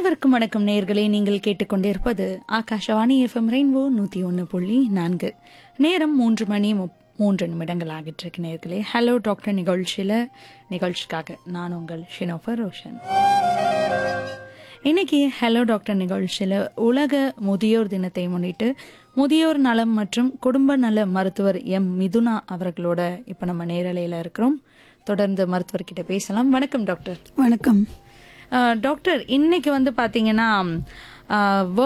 அனைவருக்கும் வணக்கம் நேயர்களே நீங்கள் கேட்டுக்கொண்டிருப்பது ஆகாஷவாணி எஃப்எம் ரெயின்போ நூற்றி ஒன்று புள்ளி நான்கு நேரம் மூன்று மணி முப் மூன்று நிமிடங்கள் ஆகிட்டு இருக்கு நேர்களே ஹலோ டாக்டர் நிகழ்ச்சியில் நிகழ்ச்சிக்காக நான் உங்கள் ஷினோஃபர் ரோஷன் இன்னைக்கு ஹலோ டாக்டர் நிகழ்ச்சியில் உலக முதியோர் தினத்தை முன்னிட்டு முதியோர் நலம் மற்றும் குடும்ப நல மருத்துவர் எம் மிதுனா அவர்களோட இப்போ நம்ம நேரலையில் இருக்கிறோம் தொடர்ந்து மருத்துவர்கிட்ட பேசலாம் வணக்கம் டாக்டர் வணக்கம் அஹ், டாக்டர் இன்னைக்கு வந்து பார்த்தீங்கன்னா